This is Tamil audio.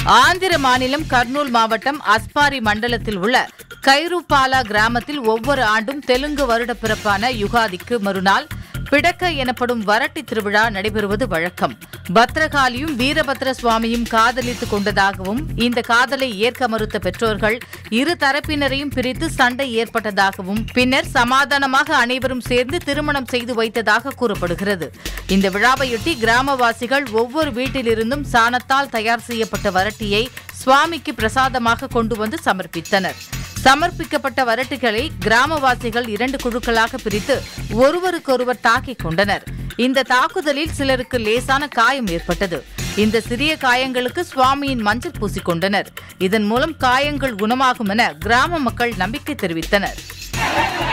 ஆந்திர மாநிலம் கர்னூல் மாவட்டம் அஸ்பாரி மண்டலத்தில் உள்ள கைருபாலா கிராமத்தில் ஒவ்வொரு ஆண்டும் தெலுங்கு வருட பிறப்பான யுகாதிக்கு மறுநாள் பிடக்க எனப்படும் வரட்டி திருவிழா நடைபெறுவது வழக்கம் பத்ரகாளியும் வீரபத்ர சுவாமியும் காதலித்துக் கொண்டதாகவும் இந்த காதலை ஏற்க மறுத்த பெற்றோர்கள் இரு தரப்பினரையும் பிரித்து சண்டை ஏற்பட்டதாகவும் பின்னர் சமாதானமாக அனைவரும் சேர்ந்து திருமணம் செய்து வைத்ததாக கூறப்படுகிறது இந்த விழாவையொட்டி கிராமவாசிகள் ஒவ்வொரு வீட்டிலிருந்தும் சாணத்தால் தயார் செய்யப்பட்ட வரட்டியை சுவாமிக்கு பிரசாதமாக கொண்டு வந்து சமர்ப்பித்தனர் சமர்ப்பிக்கப்பட்ட வரட்டுகளை கிராமவாசிகள் இரண்டு குழுக்களாக பிரித்து ஒருவருக்கொருவர் தாக்கிக் கொண்டனர் இந்த தாக்குதலில் சிலருக்கு லேசான காயம் ஏற்பட்டது இந்த சிறிய காயங்களுக்கு சுவாமியின் மஞ்சள் பூசிக்கொண்டனர் இதன் மூலம் காயங்கள் குணமாகும் என கிராம மக்கள் நம்பிக்கை தெரிவித்தனர்